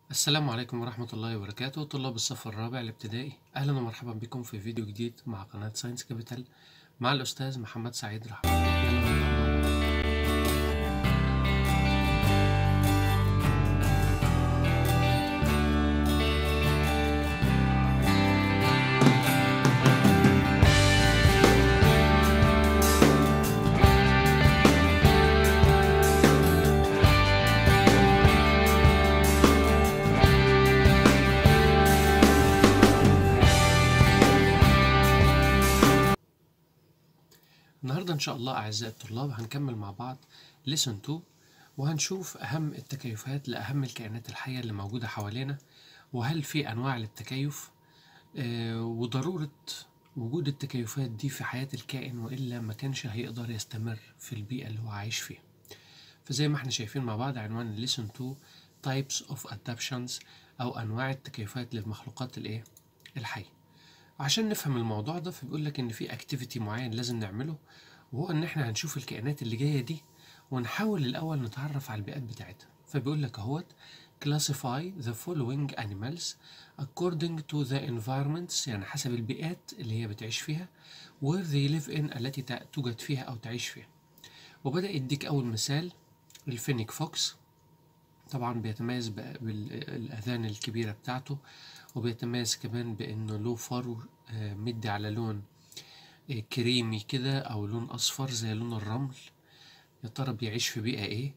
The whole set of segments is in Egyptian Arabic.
السلام عليكم ورحمة الله وبركاته طلاب الصف الرابع الابتدائي أهلا ومرحبا بكم في فيديو جديد مع قناة ساينس كابيتال مع الأستاذ محمد سعيد رحمة يلا نبدأ مع بعض. النهاردة إن شاء الله أعزائي الطلاب هنكمل مع بعض lesson 2 وهنشوف أهم التكيفات لأهم الكائنات الحية اللي موجودة حوالينا وهل في أنواع للتكيف آه، وضرورة وجود التكيفات دي في حياة الكائن وإلا ما كانش هيقدر يستمر في البيئة اللي هو عايش فيها فزي ما احنا شايفين مع بعض عنوان lesson 2 types of adaptations أو أنواع التكيفات للمخلوقات الإيه الحية عشان نفهم الموضوع ده فبيقول لك ان في اكتيفيتي معين لازم نعمله وهو ان احنا هنشوف الكائنات اللي جايه دي ونحاول الاول نتعرف على البيئات بتاعتها فبيقول لك اهوت classify the following animals according to the environments يعني حسب البيئات اللي هي بتعيش فيها where they live in التي ت- توجد فيها او تعيش فيها وبدأ يديك اول مثال الفينيك فوكس طبعا بيتميز ب- بالأذان الكبيرة بتاعته وبيتميز كمان بأنه له فرو آه، مدي على لون آه، كريمي كده أو لون أصفر زي لون الرمل يا ترى بيعيش في بيئة إيه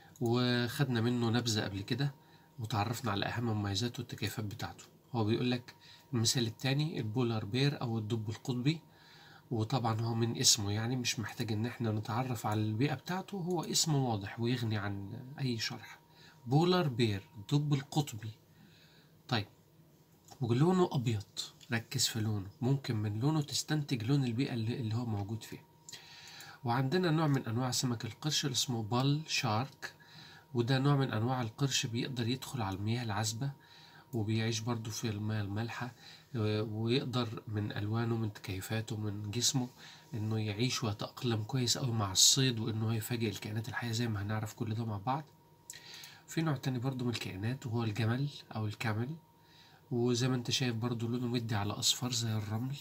وخدنا منه نبذة قبل كده وتعرفنا على أهم مميزاته والتكيفات بتاعته هو بيقول لك المثال التاني البولار بير أو الدب القطبي وطبعا هو من اسمه يعني مش محتاج ان احنا نتعرف على البيئة بتاعته هو اسمه واضح ويغني عن اي شرح بولار بير الدب القطبي طيب ولونه ابيض ركز في لونه ممكن من لونه تستنتج لون البيئة اللي, اللي هو موجود فيها وعندنا نوع من انواع سمك القرش اللي اسمه بال شارك وده نوع من انواع القرش بيقدر يدخل على المياه العذبة وبيعيش برضو في المياه المالحة و- ويقدر من ألوانه من تكيفاته من جسمه إنه يعيش ويتأقلم كويس أوي مع الصيد وإنه يفاجئ الكائنات الحية زي ما هنعرف كل ده مع بعض في نوع تاني برضو من الكائنات وهو الجمل أو الكامل وزي ما انت شايف برضو لونه مدي على أصفر زي الرمل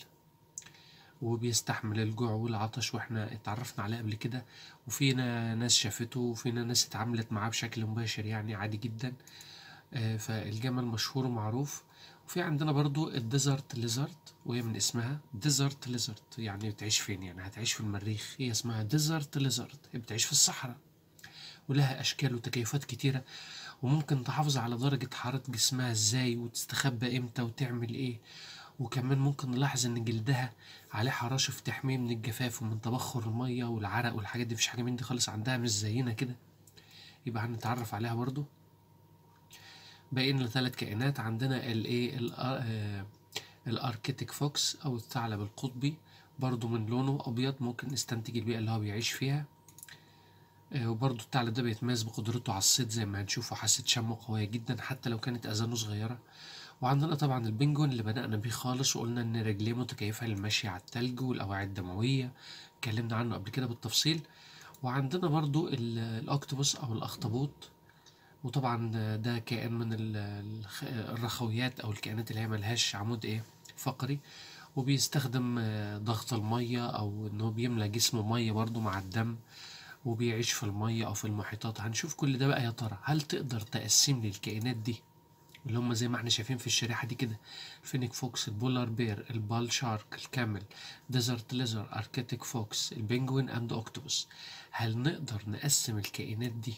وبيستحمل الجوع والعطش واحنا اتعرفنا عليه قبل كده وفينا ناس شافته وفينا ناس اتعاملت معاه بشكل مباشر يعني عادي جدا آه، فالجمل مشهور ومعروف وفي عندنا برضو الديزرت ليزرد وهي من اسمها ديزرت ليزرد يعني بتعيش فين يعني هتعيش في المريخ هي اسمها ديزرت ليزرد هي بتعيش في الصحراء ولها أشكال وتكيفات كتيرة وممكن تحافظ على درجة حرارة جسمها ازاي وتستخبى امتى وتعمل ايه وكمان ممكن نلاحظ ان جلدها عليه حراشف تحميه من الجفاف ومن تبخر المية والعرق والحاجات دي مفيش حاجة من دي خالص عندها مش زينا كده يبقى هنتعرف عليها برضو باقي لنا ثلاث كائنات عندنا الايه الاركيتيك فوكس او الثعلب القطبي برضو من لونه ابيض ممكن نستنتج البيئة اللي هو بيعيش فيها آه، وبرضو الثعلب ده بيتميز بقدرته على الصيد زي ما هنشوف وحاسة شمه قوية جدا حتى لو كانت أذانه صغيرة وعندنا طبعا البنجون اللي بدأنا بيه خالص وقلنا إن رجليه متكيفة للمشي على التلج والأوعية الدموية اتكلمنا عنه قبل كده بالتفصيل وعندنا برضو ال- الأكتوبوس أو الأخطبوط وطبعا ده كائن من ال- الخ- الرخويات أو الكائنات اللي هي ملهاش عمود إيه فقري وبيستخدم آه، ضغط المية أو إنه بيملى جسمه مية برضو مع الدم وبيعيش في المية أو في المحيطات هنشوف كل ده بقى يا ترى هل تقدر تقسم لي الكائنات دي اللي هم زي ما احنا شايفين في الشريحة دي كده الفينيك فوكس البولار بير البال شارك الكامل ديزرت ليزر اركيتيك فوكس البنجوين اند اوكتوبوس هل نقدر نقسم الكائنات دي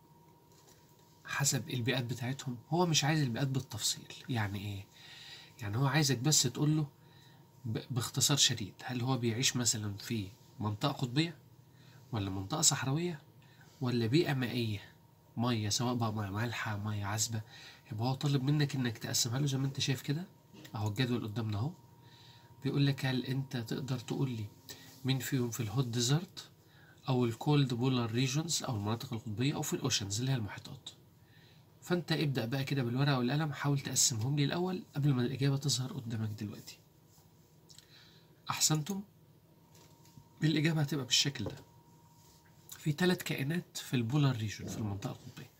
حسب البيئات بتاعتهم هو مش عايز البيئات بالتفصيل يعني ايه يعني هو عايزك بس تقول له ب- باختصار شديد هل هو بيعيش مثلا في منطقة قطبية ولا منطقة صحراوية ولا بيئة مائية مية سواء بقى مية مالحة مية عذبة يبقى هو طالب منك انك تقسمها له زي ما انت شايف كده اهو الجدول قدامنا اهو بيقول لك هل انت تقدر تقول لي مين فيهم في الهوت ديزرت او الكولد بولار ريجونز او المناطق القطبية او في الاوشنز اللي هي المحيطات فانت ابدأ بقى كده بالورقة والقلم حاول تقسمهم لي الاول قبل ما الاجابة تظهر قدامك دلوقتي احسنتم الاجابة هتبقى بالشكل ده في ثلاث كائنات في البولار ريجون في المنطقة القطبية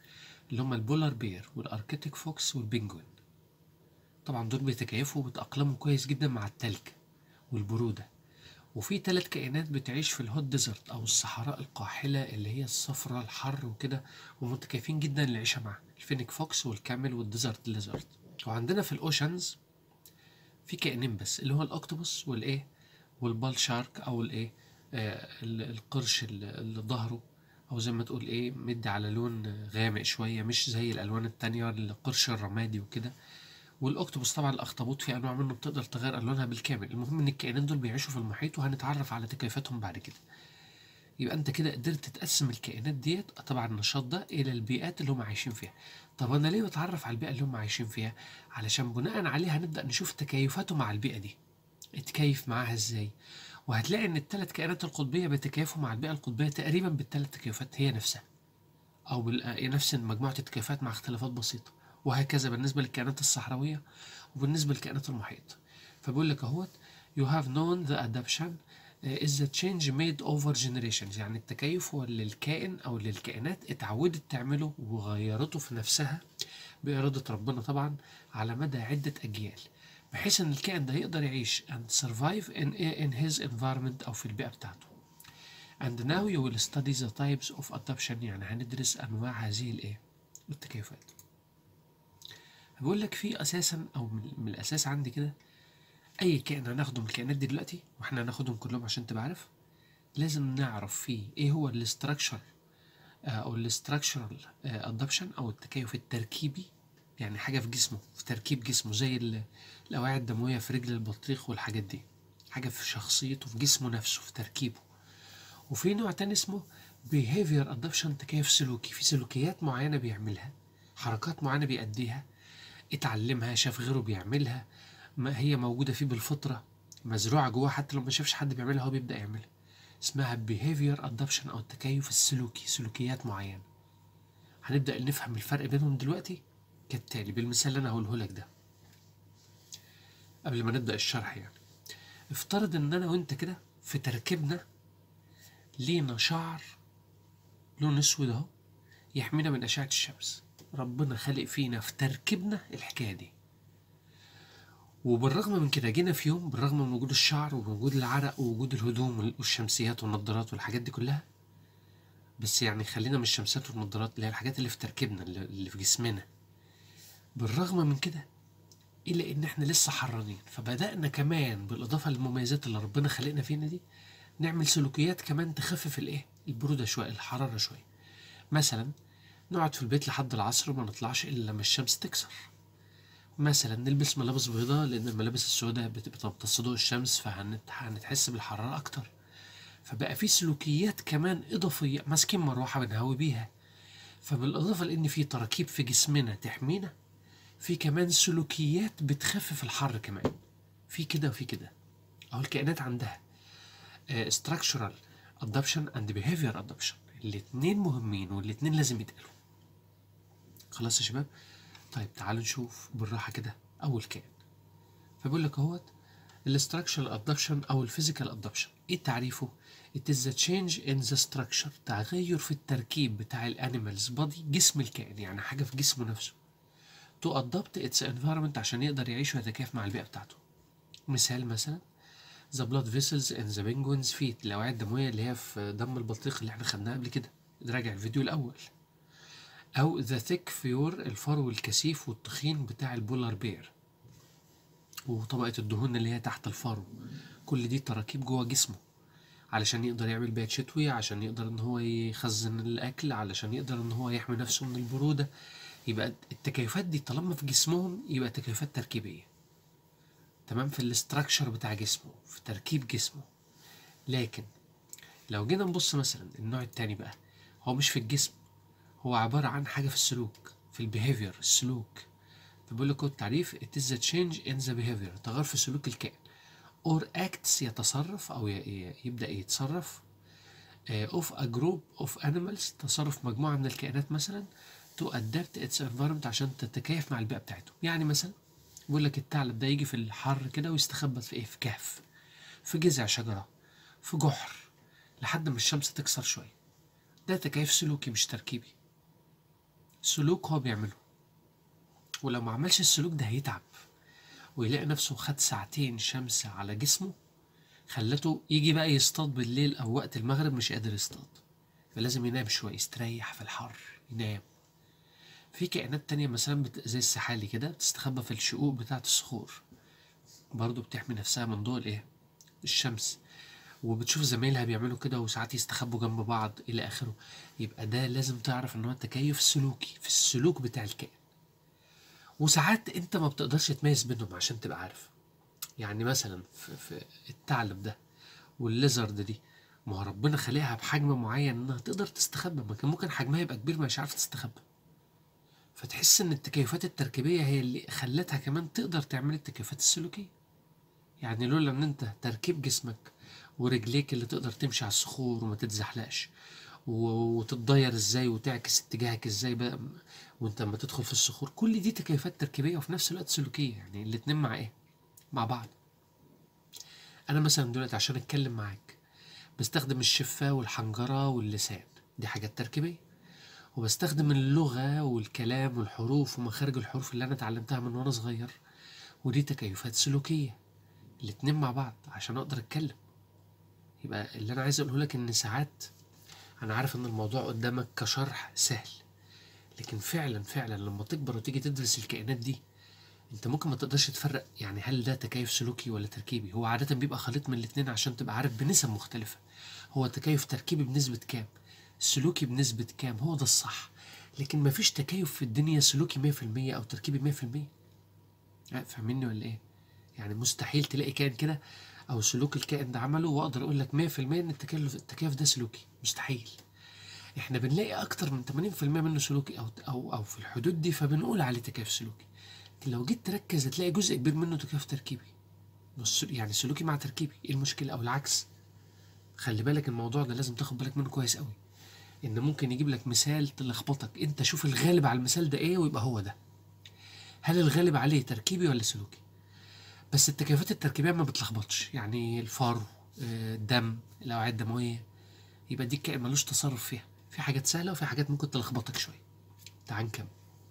اللي هم البولار بير والاركتيك فوكس والبنجوين طبعا دول بيتكيفوا وبيتأقلموا كويس جدا مع التلج والبرودة وفي ثلاث كائنات بتعيش في الهوت ديزرت أو الصحراء القاحلة اللي هي الصفراء الحر وكده ومتكيفين جدا للعيشة معاها الفينيك فوكس والكامل والديزرت ليزرد وعندنا في الأوشنز في كائنين بس اللي هو الأكتوبوس والإيه والبال شارك أو الإيه آه القرش اللي ظهره أو زي ما تقول إيه مدي على لون غامق شوية مش زي الألوان التانية القرش الرمادي وكده والاكتوبوس طبعا الاخطبوط في انواع منه بتقدر تغير الوانها بالكامل المهم ان الكائنات دول بيعيشوا في المحيط وهنتعرف على تكيفاتهم بعد كده يبقى انت كده قدرت تقسم الكائنات ديت طبعا النشاط ده الى البيئات اللي هم عايشين فيها طب انا ليه بتعرف على البيئه اللي هم عايشين فيها علشان بناء عليها نبدا نشوف تكيفاته مع البيئه دي اتكيف معاها ازاي وهتلاقي ان الثلاث كائنات القطبيه بيتكيفوا مع البيئه القطبيه تقريبا بالثلاث تكيفات هي نفسها او نفس مجموعه التكيفات مع اختلافات بسيطه وهكذا بالنسبة للكائنات الصحراوية وبالنسبة لكائنات المحيط فبقول لك اهوت you have known the adaptation is the change made over generations يعني التكيف هو اللي الكائن أو اللي الكائنات اتعودت تعمله وغيرته في نفسها بإرادة ربنا طبعا على مدى عدة أجيال بحيث إن الكائن ده يقدر يعيش and survive in, in his environment أو في البيئة بتاعته and now you will study the types of adaptation يعني هندرس أنواع هذه الإيه التكيفات بقول لك في اساسا او من الاساس عندي كده اي كائن هناخده من الكائنات دي دلوقتي واحنا هناخدهم كلهم عشان تبقى عارف لازم نعرف فيه ايه هو الاستراكشر او الاستراكشرال ادابشن او التكيف التركيبي يعني حاجه في جسمه في تركيب جسمه زي الاوعيه الدمويه في رجل البطريق والحاجات دي حاجه في شخصيته في جسمه نفسه في تركيبه وفي نوع تاني اسمه behavior adaptation تكيف سلوكي في سلوكيات معينه بيعملها حركات معينه بيأديها اتعلمها شاف غيره بيعملها ما هي موجودة فيه بالفطرة مزروعة جواه حتى لو ما شافش حد بيعملها هو بيبدأ يعملها اسمها behavior adaptation أو التكيف السلوكي سلوكيات معينة هنبدأ نفهم الفرق بينهم دلوقتي كالتالي بالمثال اللي أنا هقوله لك ده قبل ما نبدأ الشرح يعني افترض إن أنا وأنت كده في تركيبنا لينا شعر لون أسود أهو يحمينا من أشعة الشمس ربنا خلق فينا في تركيبنا الحكاية دي وبالرغم من كده جينا في يوم بالرغم من وجود الشعر ووجود العرق ووجود الهدوم والشمسيات والنضارات والحاجات دي كلها بس يعني خلينا من الشمسيات والنضارات اللي هي الحاجات اللي في تركيبنا اللي في جسمنا بالرغم من كده إلا إن إحنا لسه حرانين فبدأنا كمان بالإضافة للمميزات اللي ربنا خلقنا فينا دي نعمل سلوكيات كمان تخفف الإيه البرودة شوية الحرارة شوية مثلا نقعد في البيت لحد العصر وما نطلعش إلا لما الشمس تكسر مثلا نلبس ملابس بيضاء لأن الملابس السوداء بتمتص ضوء الشمس فهنتحس بالحرارة أكتر فبقى في سلوكيات كمان إضافية ماسكين مروحة بنهوي بيها فبالإضافة لأن في تراكيب في جسمنا تحمينا في كمان سلوكيات بتخفف الحر كمان في كده وفي كده أو الكائنات عندها uh, structural adaptation and behavior adaptation الاتنين مهمين والاتنين لازم يتقالوا خلاص يا شباب طيب تعالوا نشوف بالراحة كده أول كائن فبيقول لك اهوت الاستراكشرال ادابشن أو الفيزيكال ادابشن إيه تعريفه؟ It is the change in the structure تغير في التركيب بتاع الانيمالز بادي جسم الكائن يعني حاجة في جسمه نفسه to adapt its environment عشان يقدر يعيش ويتكيف مع البيئة بتاعته مثال مثلا the blood vessels in the penguins feet الأوعية الدموية اللي هي في دم البطيخ اللي احنا خدناها قبل كده راجع الفيديو الأول أو the thick فيور الفرو الكثيف والتخين بتاع البولار بير وطبقة الدهون اللي هي تحت الفرو كل دي تراكيب جوه جسمه علشان يقدر يعمل بيت شتوي عشان يقدر ان هو يخزن الاكل علشان يقدر ان هو يحمي نفسه من البرودة يبقى التكيفات دي طالما في جسمهم يبقى تكيفات تركيبية تمام في الاستراكشر بتاع جسمه في تركيب جسمه لكن لو جينا نبص مثلا النوع التاني بقى هو مش في الجسم هو عبارة عن حاجة في السلوك في البيهيفير السلوك فبيقول لك التعريف it is a change in the behavior تغير في سلوك الكائن or acts يتصرف أو يبدأ يتصرف of a group of animals تصرف مجموعة من الكائنات مثلا to adapt its environment عشان تتكيف مع البيئة بتاعته يعني مثلا بيقول لك الثعلب ده يجي في الحر كده ويستخبى في ايه في كهف في جذع شجرة في جحر لحد ما الشمس تكسر شوية ده تكيف سلوكي مش تركيبي سلوك هو بيعمله ولو ما عملش السلوك ده هيتعب ويلاقي نفسه خد ساعتين شمس على جسمه خلته يجي بقى يصطاد بالليل او وقت المغرب مش قادر يصطاد فلازم ينام شويه يستريح في الحر ينام في كائنات تانية مثلا بت... زي السحالي كده بتستخبى في الشقوق بتاعة الصخور برضو بتحمي نفسها من ضوء الايه الشمس وبتشوف زمايلها بيعملوا كده وساعات يستخبوا جنب بعض الى اخره يبقى ده لازم تعرف ان هو تكيف سلوكي في السلوك بتاع الكائن وساعات انت ما بتقدرش تميز بينهم عشان تبقى عارف يعني مثلا في, في الثعلب ده والليزرد دي ما هو ربنا خليها بحجم معين انها تقدر تستخبى ما كان ممكن حجمها يبقى كبير مش عارفه تستخبى فتحس ان التكيفات التركيبيه هي اللي خلتها كمان تقدر تعمل التكيفات السلوكيه يعني لولا ان انت تركيب جسمك ورجليك اللي تقدر تمشي على الصخور وما تتزحلقش و- وتتضير ازاي وتعكس اتجاهك ازاي بقى م- وانت لما تدخل في الصخور كل دي تكيفات تركيبيه وفي نفس الوقت سلوكيه يعني الاتنين مع ايه مع بعض انا مثلا دلوقتي عشان اتكلم معاك بستخدم الشفه والحنجره واللسان دي حاجات تركيبيه وبستخدم اللغه والكلام والحروف ومخارج الحروف اللي انا اتعلمتها من وانا صغير ودي تكيفات سلوكيه الاتنين مع بعض عشان اقدر اتكلم يبقى اللي انا عايز اقوله لك ان ساعات انا عارف ان الموضوع قدامك كشرح سهل لكن فعلا فعلا لما تكبر وتيجي تدرس الكائنات دي انت ممكن ما تقدرش تفرق يعني هل ده تكيف سلوكي ولا تركيبي هو عادة بيبقى خليط من الاتنين عشان تبقى عارف بنسب مختلفة هو تكيف تركيبي بنسبة كام سلوكي بنسبة كام هو ده الصح لكن مفيش تكيف في الدنيا سلوكي مية في المية أو تركيبي مية في المية فاهميني ولا إيه؟ يعني مستحيل تلاقي كائن كده أو سلوك الكائن ده عمله وأقدر أقول لك مية في المية إن التكيف التكيف ده سلوكي مستحيل احنا بنلاقي اكتر من 80% منه سلوكي او او او في الحدود دي فبنقول عليه تكيف سلوكي لكن لو جيت تركز هتلاقي جزء كبير منه تكيف تركيبي بص يعني سلوكي مع تركيبي ايه المشكله او العكس خلي بالك الموضوع ده لازم تاخد بالك منه كويس قوي ان ممكن يجيب لك مثال تلخبطك انت شوف الغالب على المثال ده ايه ويبقى هو ده هل الغالب عليه تركيبي ولا سلوكي بس التكيفات التركيبيه ما بتلخبطش يعني الفارو آه، الدم الاوعيه الدمويه يبقى دي كائن ملوش تصرف فيها في حاجات سهله وفي حاجات ممكن تلخبطك شويه تعال نكمل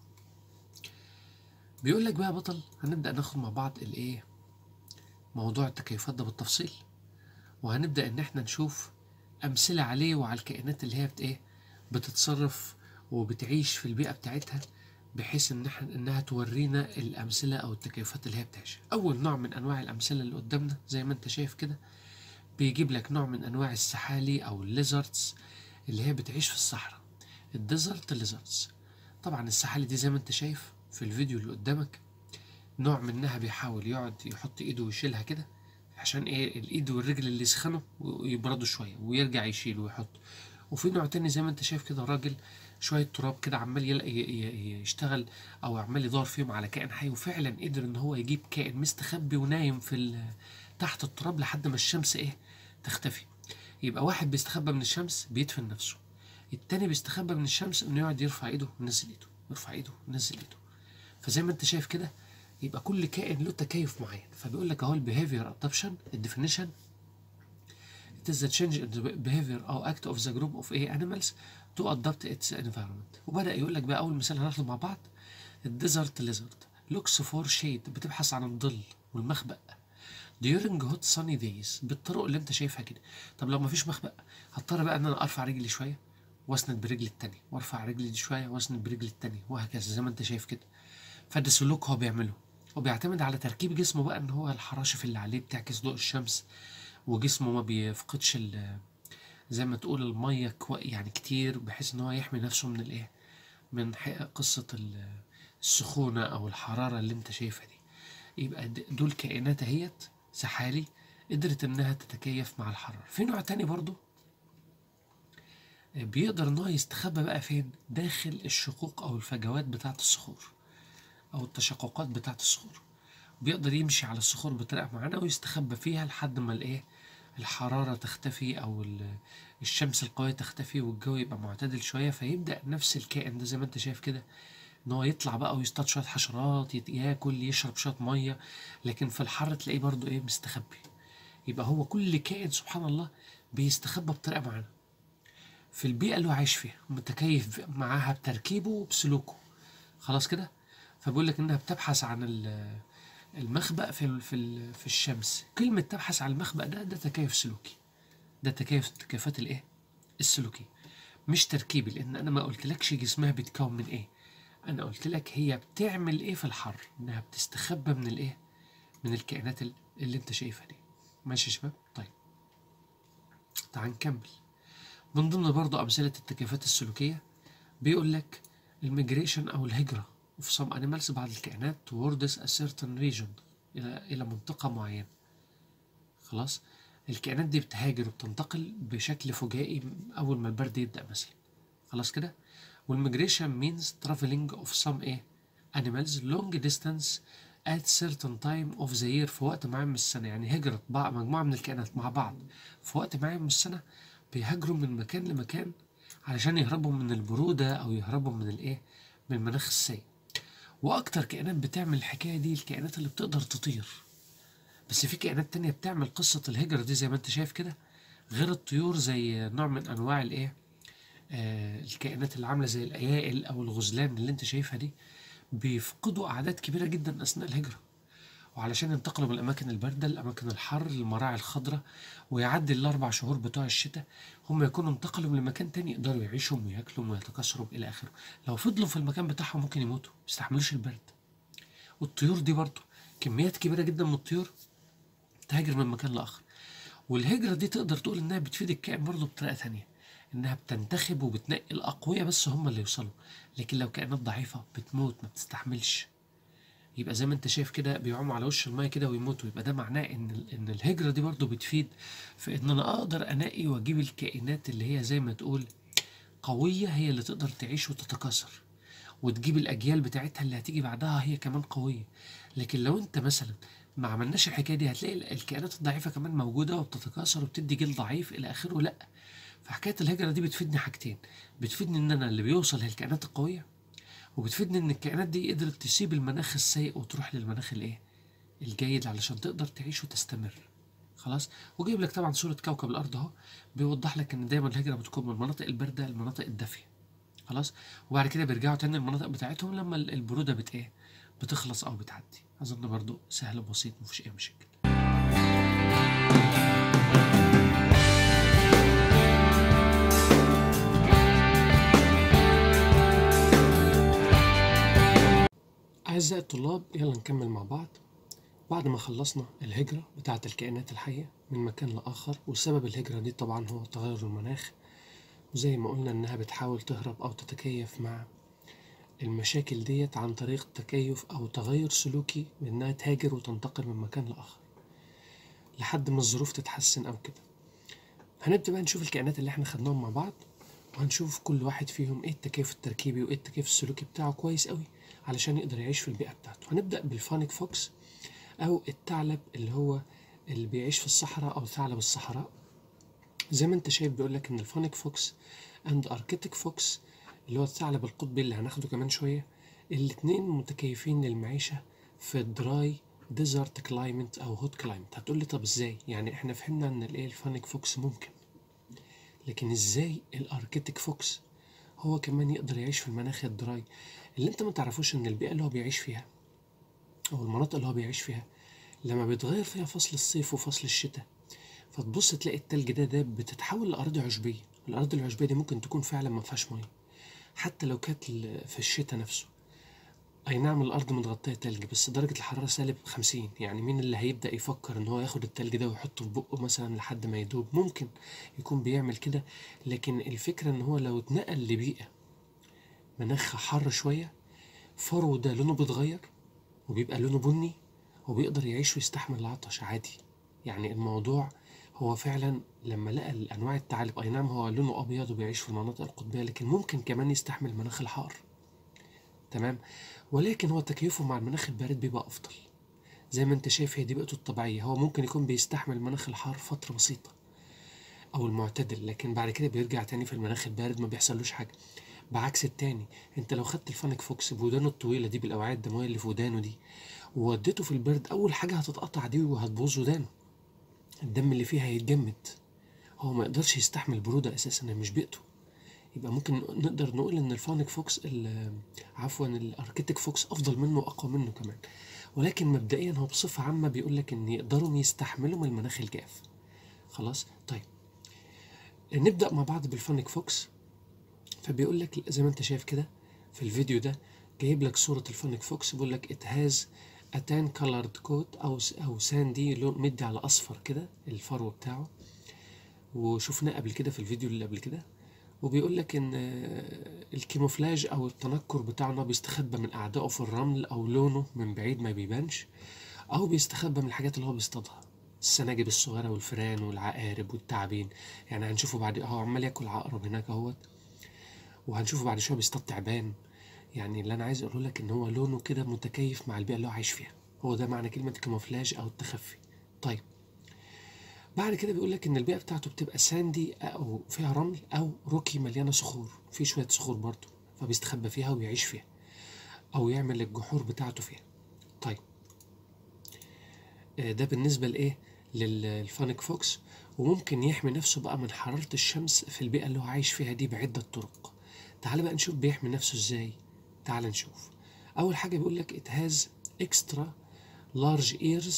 بيقول لك بقى يا بطل هنبدا ناخد مع بعض الايه موضوع التكيفات ده بالتفصيل وهنبدا ان احنا نشوف امثله عليه وعلى الكائنات اللي هي بت ايه بتتصرف وبتعيش في البيئه بتاعتها بحيث ان احنا انها تورينا الامثله او التكيفات اللي هي بتعيش اول نوع من انواع الامثله اللي قدامنا زي ما انت شايف كده بيجيب لك نوع من انواع السحالي او الليزردز اللي هي بتعيش في الصحراء الديزرت ليزردز طبعا السحالي دي زي ما انت شايف في الفيديو اللي قدامك نوع منها بيحاول يقعد يحط ايده ويشيلها كده عشان ايه الايد والرجل اللي يسخنوا ويبردوا شويه ويرجع يشيل ويحط وفي نوع تاني زي ما انت شايف كده راجل شويه تراب كده عمال يلاقي ي- ي- يشتغل او عمال يدور فيهم على كائن حي وفعلا قدر ان هو يجيب كائن مستخبي ونايم في ال- تحت التراب لحد ما الشمس ايه تختفي يبقى واحد بيستخبى من الشمس بيدفن نفسه التاني بيستخبى من الشمس انه يقعد يرفع ايده وينزل ايده يرفع ايده وينزل ايده فزي ما انت شايف كده يبقى كل كائن له تكيف معين فبيقول لك اهو البيهيفير ادابشن الديفينيشن It is the change in the behavior or act of the group of A animals to adapt its environment. وبدأ يقول لك بقى أول مثال هناخده مع بعض الديزرت ليزرد looks for shade بتبحث عن الظل والمخبأ during hot sunny days بالطرق اللي انت شايفها كده طب لو مفيش مخبأ هضطر بقى ان انا ارفع رجلي شويه واسند برجلي التانية وارفع رجلي دي شويه واسند برجلي التانية وهكذا زي ما انت شايف كده فده سلوك هو بيعمله وبيعتمد على تركيب جسمه بقى ان هو الحراشف اللي عليه بتعكس ضوء الشمس وجسمه ما بيفقدش ال- زي ما تقول الميه كو يعني كتير بحيث ان هو يحمي نفسه من الايه من ح- قصه ال- السخونه او الحراره اللي انت شايفها دي يبقى د- دول كائنات اهيت سحالي قدرت انها تتكيف مع الحراره في نوع تاني برضو بيقدر ان هو يستخبى بقى فين داخل الشقوق او الفجوات بتاعه الصخور او التشققات بتاعه الصخور بيقدر يمشي على الصخور بطريقه معينه ويستخبى فيها لحد ما الايه الحراره تختفي او ال- الشمس القويه تختفي والجو يبقى معتدل شويه فيبدا نفس الكائن ده زي ما انت شايف كده ان هو يطلع بقى ويصطاد شويه حشرات يت- ياكل يشرب شويه ميه لكن في الحر تلاقيه برضو ايه مستخبي يبقى هو كل كائن سبحان الله بيستخبى بطريقه معينه في البيئة اللي هو عايش فيها متكيف معاها بتركيبه وبسلوكه خلاص كده فبيقول لك انها بتبحث عن ال- المخبأ في ال- في ال- في الشمس كلمة تبحث عن المخبأ ده ده تكيف سلوكي ده تكيف تكيفات الايه السلوكية مش تركيبي لان انا ما قلتلكش جسمها بيتكون من ايه انا قلت لك هي بتعمل ايه في الحر انها بتستخبى من الايه من الكائنات ال- اللي انت شايفها دي ماشي يا شباب طيب تعال نكمل من ضمن برضه أمثلة التكيفات السلوكية بيقول لك الميجريشن أو الهجرة of some animals بعض الكائنات towards a certain region إلى إلى منطقة معينة خلاص الكائنات دي بتهاجر وبتنتقل بشكل فجائي أول ما البرد يبدأ مثلا خلاص كده والميجريشن means traveling of some إيه animals long distance at certain time of the year في وقت معين من السنة يعني هجرة بع- مجموعة من الكائنات مع بعض في وقت معين من السنة بيهاجروا من مكان لمكان علشان يهربوا من البرودة أو يهربوا من الإيه من المناخ السيء وأكتر كائنات بتعمل الحكاية دي الكائنات اللي بتقدر تطير بس في كائنات تانية بتعمل قصة الهجرة دي زي ما انت شايف كده غير الطيور زي نوع من أنواع الإيه آه الكائنات اللي عاملة زي الأيائل أو الغزلان اللي انت شايفها دي بيفقدوا أعداد كبيرة جدا أثناء الهجرة وعلشان ينتقلوا من الأماكن الباردة لأماكن الحر للمراعي الخضراء ويعدي الأربع شهور بتوع الشتاء هم يكونوا انتقلوا لمكان تاني يقدروا يعيشوا وياكلوا ويتكاثروا إلى آخره لو فضلوا في المكان بتاعهم ممكن يموتوا ما يستحملوش البرد والطيور دي برضه كميات كبيرة جدا من الطيور تهاجر من مكان لآخر والهجرة دي تقدر تقول إنها بتفيد الكائن برضه بطريقة تانية إنها بتنتخب وبتنقي الأقوياء بس هم اللي يوصلوا لكن لو كائنات ضعيفة بتموت ما بتستحملش يبقى زي ما انت شايف كده بيعوموا على وش المايه كده ويموتوا يبقى ده معناه ان ال- ان الهجره دي برضو بتفيد في ان انا اقدر انقي واجيب الكائنات اللي هي زي ما تقول قويه هي اللي تقدر تعيش وتتكاثر وتجيب الاجيال بتاعتها اللي هتيجي بعدها هي كمان قويه لكن لو انت مثلا ما عملناش الحكايه دي هتلاقي ال- الكائنات الضعيفه كمان موجوده وبتتكاثر وبتدي جيل ضعيف الى اخره لا فحكايه الهجره دي بتفيدني حاجتين بتفيدني ان انا اللي بيوصل للكائنات القويه وبتفيدني ان الكائنات دي قدرت تسيب المناخ السيء وتروح للمناخ الايه الجيد علشان تقدر تعيش وتستمر خلاص وجايب لك طبعا صورة كوكب الأرض أهو بيوضح لك إن دايما الهجرة بتكون من المناطق الباردة للمناطق الدافية خلاص وبعد كده بيرجعوا تاني المناطق بتاعتهم لما ال- البرودة بت إيه بتخلص أو بتعدي أظن برضو سهل وبسيط مفيش أي مشاكل أعزائي الطلاب يلا نكمل مع بعض بعد ما خلصنا الهجرة بتاعة الكائنات الحية من مكان لآخر وسبب الهجرة دي طبعا هو تغير المناخ وزي ما قلنا إنها بتحاول تهرب أو تتكيف مع المشاكل ديت عن طريق تكيف أو تغير سلوكي بإنها تهاجر وتنتقل من مكان لآخر لحد ما الظروف تتحسن أو كده هنبدأ بقى نشوف الكائنات اللي احنا خدناهم مع بعض وهنشوف كل واحد فيهم ايه التكيف التركيبي وايه التكيف السلوكي بتاعه كويس قوي علشان يقدر يعيش في البيئة بتاعته هنبدأ بالفانيك فوكس أو الثعلب اللي هو اللي بيعيش في الصحراء أو ثعلب الصحراء زي ما انت شايف بيقولك إن الفانيك فوكس أند أركيتك فوكس اللي هو الثعلب القطبي اللي هناخده كمان شوية الاتنين متكيفين للمعيشة في الدراي ديزرت كلايمت أو هوت كلايمت هتقولي طب ازاي يعني احنا فهمنا إن الايه الفانيك فوكس ممكن لكن ازاي الاركيتك فوكس هو كمان يقدر يعيش في المناخ الدراي اللي انت ما تعرفوش ان البيئة اللي هو بيعيش فيها او المناطق اللي هو بيعيش فيها لما بيتغير فيها فصل الصيف وفصل الشتاء فتبص تلاقي التلج ده ده بتتحول لأرض عشبية الأرض العشبية دي ممكن تكون فعلا ما فيهاش مية حتى لو كانت ال- في الشتاء نفسه أي نعم الأرض متغطية تلج بس درجة الحرارة سالب خمسين يعني مين اللي هيبدأ يفكر إن هو ياخد التلج ده ويحطه في بقه مثلا لحد ما يدوب ممكن يكون بيعمل كده لكن الفكرة إن هو لو اتنقل لبيئة مناخها حر شوية فروه ده لونه بيتغير وبيبقى لونه بني وبيقدر يعيش ويستحمل العطش عادي يعني الموضوع هو فعلا لما لقى الانواع الثعالب اي نعم هو لونه ابيض وبيعيش في المناطق القطبيه لكن ممكن كمان يستحمل المناخ الحار تمام ولكن هو تكيفه مع المناخ البارد بيبقى افضل زي ما انت شايف هي دي بيئته الطبيعيه هو ممكن يكون بيستحمل المناخ الحار فتره بسيطه او المعتدل لكن بعد كده بيرجع تاني في المناخ البارد ما بيحصلوش حاجه بعكس التاني انت لو خدت الفانك فوكس بودانه الطويله دي بالاوعيه الدمويه اللي في ودانه دي ووديته في البرد اول حاجه هتتقطع دي وهتبوظ ودانه الدم اللي فيها هيتجمد هو ما يقدرش يستحمل برودة اساسا هي مش بيئته يبقى ممكن نقدر نقول ان الفانيك فوكس عفوا الاركيتك فوكس افضل منه واقوى منه كمان ولكن مبدئيا هو بصفة عامة بيقول لك ان يقدروا يستحملوا من المناخ الجاف خلاص طيب نبدأ مع بعض بالفانيك فوكس فبيقول لك زي ما انت شايف كده في الفيديو ده جايب لك صورة الفونيك فوكس بيقول لك it has a tan colored coat أو أو ساندي لون مدي على أصفر كده الفرو بتاعه وشفناه قبل كده في الفيديو اللي قبل كده وبيقول لك ان الكيموفلاج او التنكر بتاعنا بيستخبى من اعدائه في الرمل او لونه من بعيد ما بيبانش او بيستخبى من الحاجات اللي هو بيصطادها السناجب الصغيره والفئران والعقارب والتعابين يعني هنشوفه بعد اهو عمال ياكل عقرب هناك اهوت وهنشوفه بعد شويه بيصطاد تعبان يعني اللي انا عايز اقوله لك ان هو لونه كده متكيف مع البيئه اللي هو عايش فيها هو ده معنى كلمه كاموفلاج او التخفي طيب بعد كده بيقول لك ان البيئه بتاعته بتبقى ساندي او فيها رمل او روكي مليانه صخور في شويه صخور برضه فبيستخبى فيها ويعيش فيها او يعمل الجحور بتاعته فيها طيب آه، ده بالنسبه لايه للفانيك فوكس وممكن يحمي نفسه بقى من حراره الشمس في البيئه اللي هو عايش فيها دي بعده طرق تعال بقى نشوف بيحمي نفسه ازاي تعال نشوف اول حاجه بيقول لك it has extra large ears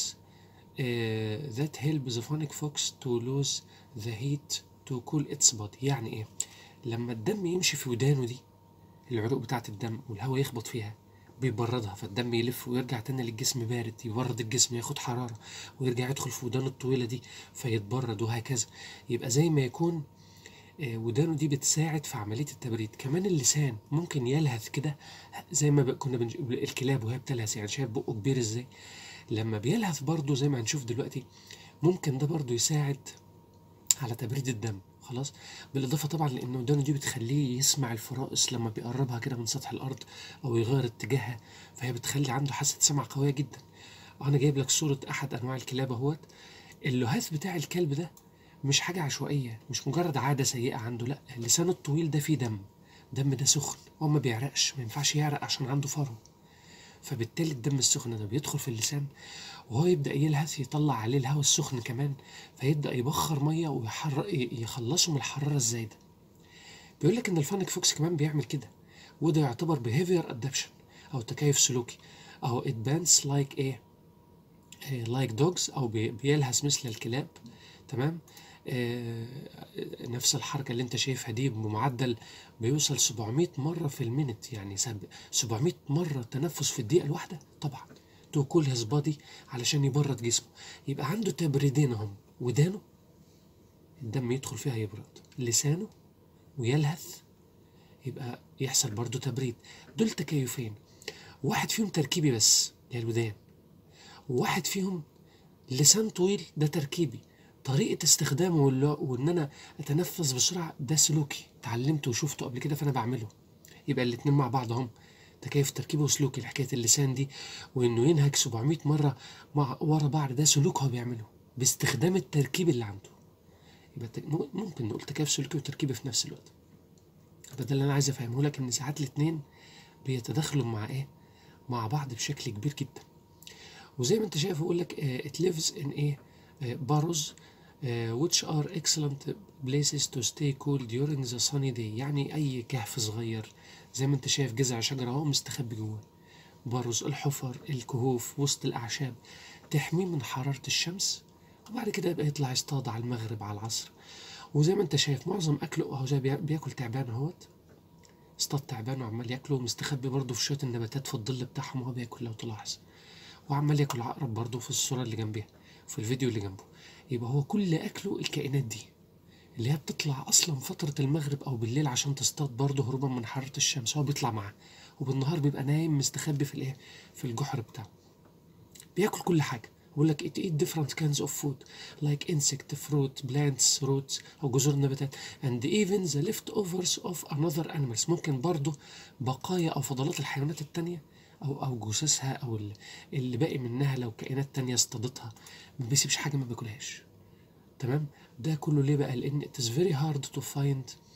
uh, that help the phonic fox to lose the heat to cool its body يعني ايه لما الدم يمشي في ودانه دي العروق بتاعه الدم والهواء يخبط فيها بيبردها فالدم يلف ويرجع تاني للجسم بارد يبرد الجسم ياخد حرارة ويرجع يدخل في ودانه الطويلة دي فيتبرد وهكذا يبقى زي ما يكون آه، ودانه دي بتساعد في عملية التبريد كمان اللسان ممكن يلهث كده زي ما كنا بنج... الكلاب وهي بتلهث يعني شايف بقه كبير ازاي لما بيلهث برضه زي ما هنشوف دلوقتي ممكن ده برضه يساعد على تبريد الدم خلاص بالاضافه طبعا لان ودانه دي بتخليه يسمع الفرائس لما بيقربها كده من سطح الارض او يغير اتجاهها فهي بتخلي عنده حاسه سمع قويه جدا انا جايب لك صوره احد انواع الكلاب اهوت اللهاث بتاع الكلب ده مش حاجة عشوائية مش مجرد عادة سيئة عنده لأ اللسان الطويل ده فيه دم دم ده سخن هو ما بيعرقش ما ينفعش يعرق عشان عنده فرو فبالتالي الدم السخن ده بيدخل في اللسان وهو يبدأ يلهث يطلع عليه الهواء السخن كمان فيبدأ يبخر مية ويحرق يخلصه من الحرارة الزايدة بيقول لك إن الفانك فوكس كمان بيعمل كده وده يعتبر behavior adaptation أو تكيف سلوكي أو it bends like إيه like dogs أو بيلهث مثل الكلاب تمام آه، نفس الحركة اللي انت شايفها دي بمعدل بيوصل 700 مرة في المينت يعني 700 مرة تنفس في الدقيقة الواحدة طبعا تو كول هيز بادي علشان يبرد جسمه يبقى عنده تبريدين اهم ودانه الدم يدخل فيها يبرد لسانه ويلهث يبقى يحصل برضو تبريد دول تكيفين واحد فيهم تركيبي بس هي الودان وواحد فيهم لسان طويل ده تركيبي طريقة استخدامه وإن أنا أتنفس بسرعة ده سلوكي اتعلمته وشفته قبل كده فأنا بعمله يبقى الاتنين مع بعض هم تكيف تركيبه وسلوكي لحكاية اللسان دي وإنه ينهج 700 مرة مع ورا بعض ده سلوك هو بيعمله باستخدام التركيب اللي عنده يبقى ممكن نقول تكيف سلوكي وتركيبي في نفس الوقت ده اللي أنا عايز أفهمه لك إن ساعات الاتنين بيتداخلوا مع إيه؟ مع بعض بشكل كبير جدا وزي ما انت شايف يقول لك ات ليفز ان ايه باروز uh, which are excellent places to stay cool during the sunny day يعني أي كهف صغير زي ما أنت شايف جذع شجرة أهو مستخبي جوه برز الحفر الكهوف وسط الأعشاب تحميه من حرارة الشمس وبعد كده يبقى يطلع يصطاد على المغرب على العصر وزي ما انت شايف معظم اكله اهو زي بياكل تعبان اهوت اصطاد تعبان وعمال ياكله ومستخبي برضه في شويه النباتات في الظل بتاعهم وهو بياكل لو تلاحظ وعمال ياكل عقرب برضه في الصوره اللي جنبيها في الفيديو اللي جنبه يبقى هو كل أكله الكائنات دي اللي هي بتطلع أصلا فترة المغرب أو بالليل عشان تصطاد برضه هروبا من حرارة الشمس هو بيطلع معاه وبالنهار بيبقى نايم مستخبي في الإيه في الجحر بتاعه بياكل كل حاجة بيقول لك it eat different kinds of food like insect, fruit, plants, roots أو جذور النباتات and even the leftovers of another animals ممكن برضه بقايا أو فضلات الحيوانات التانية أو أو جثثها أو اللي باقي منها لو كائنات تانية اصطادتها ما بيسيبش حاجة ما بياكلهاش تمام ده كله ليه بقى لأن it is very hard to find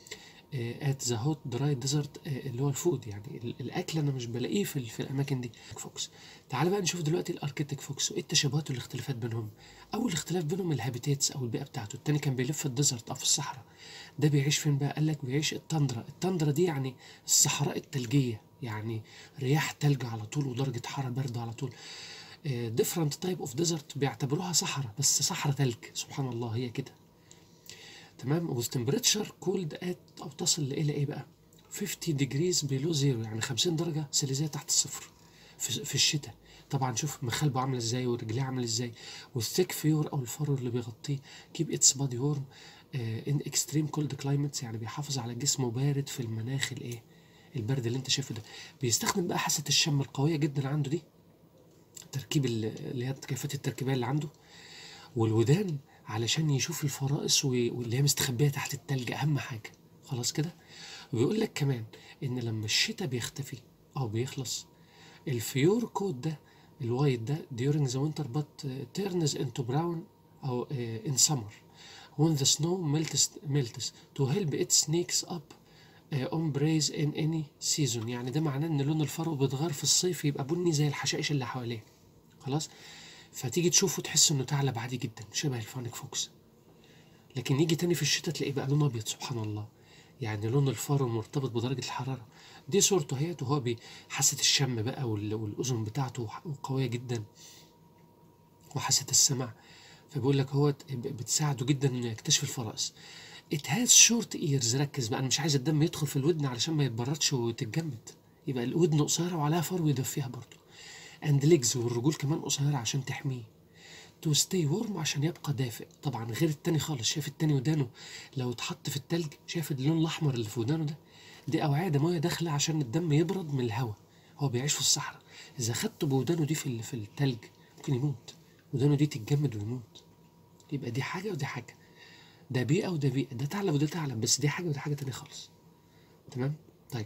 ات ذا هوت دراي ديزرت اللي هو الفود يعني ال- الاكل انا مش بلاقيه في, ال- في الاماكن دي فوكس تعال بقى نشوف دلوقتي الاركتيك فوكس وايه التشابهات والاختلافات بينهم اول اختلاف بينهم الهابيتاتس او البيئه بتاعته التاني كان بيلف في الديزرت او في الصحراء ده بيعيش فين بقى قال لك بيعيش التندرا التندرا دي يعني الصحراء الثلجيه يعني رياح تلج على طول ودرجه حراره برد على طول ديفرنت تايب اوف ديزرت بيعتبروها صحراء بس صحراء تلج سبحان الله هي كده تمام والتمبريتشر كولد ات او تصل الى ايه بقى 50 ديجريز بيلو زيرو يعني 50 درجه سيليزيه تحت الصفر في, في الشتاء طبعا شوف مخالبه عامله ازاي ورجليه عامله ازاي والثيك فيور او الفرو اللي بيغطيه كيب اتس بادي وورم ان اكستريم كولد كلايمتس يعني بيحافظ على جسمه بارد في المناخ الايه البرد اللي انت شايفه ده بيستخدم بقى حاسه الشم القويه جدا عنده دي تركيب ال- اللي هي كيفيه التركيبيه اللي عنده والودان علشان يشوف الفرائس و- واللي هي مستخبيه تحت التلج اهم حاجه خلاص كده وبيقول لك كمان ان لما الشتاء بيختفي او بيخلص الفيور كوت ده الوايت ده during the winter but uh, turns into brown او uh, in summer when the snow melts melts to help it sneaks up uh, on breeze in any season يعني ده معناه ان لون الفرو بيتغير في الصيف يبقى بني زي الحشائش اللي حواليه خلاص فتيجي تشوفه تحس انه ثعلب عادي جدا شبه الفانيك فوكس لكن يجي تاني في الشتاء تلاقيه بقى لونه ابيض سبحان الله يعني لون الفرو مرتبط بدرجة الحرارة دي صورته اهيت وهو بحاسة الشم بقى وال- والأذن بتاعته قوية جدا وحاسة السمع فبيقول لك هو بتساعده جدا انه يكتشف الفرائس it has short ears ركز بقى انا مش عايز الدم يدخل في الودن علشان ما يتبردش وتتجمد يبقى الودن قصيرة وعليها فرو يدفيها برضه and legs والرجول كمان قصيرة عشان تحميه to stay warm عشان يبقى دافئ طبعا غير التاني خالص شايف التاني ودانه لو اتحط في التلج شايف اللون الاحمر اللي في ودانه ده دي اوعيه دمويه داخله عشان الدم يبرد من الهواء هو بيعيش في الصحراء اذا خدته بودانه دي في ال- في التلج ممكن يموت ودانه دي تتجمد ويموت يبقى دي حاجه ودي حاجه ده بيئه وده بيئه ده ثعلب وده ثعلب بس دي حاجه وده حاجه تانية خالص تمام طيب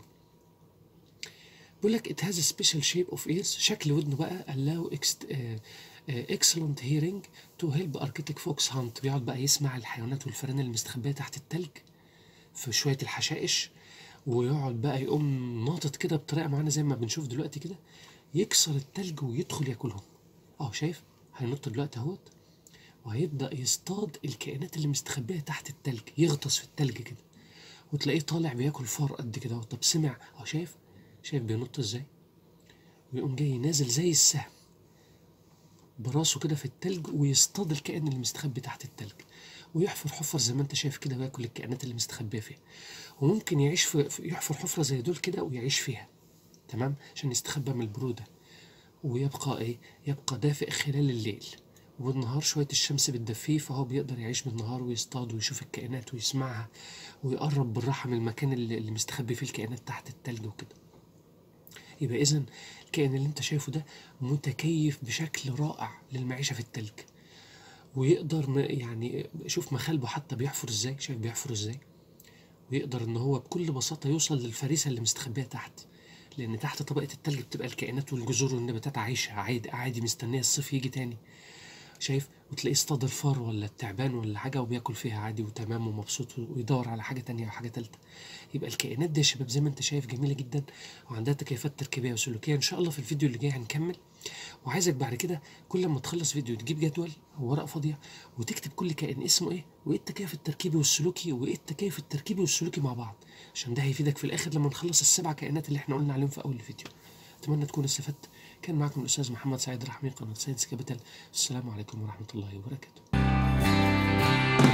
بيقول لك it has a special shape of ears شكل ودنه بقى allow ext- آه، آه، excellent hearing to help arctic fox hunt بيقعد بقى يسمع الحيوانات والفئران اللي مستخبية تحت التلج في شوية الحشائش ويقعد بقى يقوم ناطط كده بطريقة معينة زي ما بنشوف دلوقتي كده يكسر التلج ويدخل ياكلهم اه شايف هينط دلوقتي اهوت وهيبدأ يصطاد الكائنات اللي مستخبية تحت التلج يغطس في التلج كده وتلاقيه طالع بياكل فار قد كده طب سمع اه شايف شايف بينط ازاي ويقوم جاي نازل زي السهم براسه كده في التلج ويصطاد الكائن اللي مستخبي تحت التلج ويحفر حفر زي ما انت شايف كده وياكل الكائنات اللي مستخبيه فيها وممكن يعيش في في- يحفر حفره زي دول كده ويعيش فيها تمام عشان يستخبى من البروده ويبقى ايه يبقى دافئ خلال الليل وبالنهار شوية الشمس بتدفيه فهو بيقدر يعيش بالنهار ويصطاد ويشوف الكائنات ويسمعها ويقرب بالراحة من المكان اللي اللي مستخبي فيه الكائنات تحت التلج وكده يبقى إذا الكائن اللي أنت شايفه ده متكيف بشكل رائع للمعيشة في التلج ويقدر م- يعني شوف مخالبه حتى بيحفر ازاي شايف بيحفر ازاي ويقدر ان هو بكل بساطة يوصل للفريسة اللي مستخبية تحت لان تحت طبقة التلج بتبقى الكائنات والجذور والنباتات عايشة عادي عادي مستنية الصيف يجي تاني شايف وتلاقيه اصطاد الفار ولا التعبان ولا حاجة وبياكل فيها عادي وتمام ومبسوط ويدور على حاجة تانية وحاجة تالتة يبقى الكائنات دي يا شباب زي ما انت شايف جميلة جدا وعندها تكيفات تركيبية وسلوكية ان شاء الله في الفيديو اللي جاي هنكمل وعايزك بعد كده كل ما تخلص فيديو تجيب جدول او ورقة فاضية وتكتب كل كائن اسمه ايه وايه التكيف التركيبي والسلوكي وايه التكيف التركيبي والسلوكي مع بعض عشان ده هيفيدك في الاخر لما نخلص السبع كائنات اللي احنا قلنا عليهم في اول الفيديو اتمنى تكون استفدت كان معكم الاستاذ محمد سعيد رحمي قناه ساينس كابيتال السلام عليكم ورحمه الله وبركاته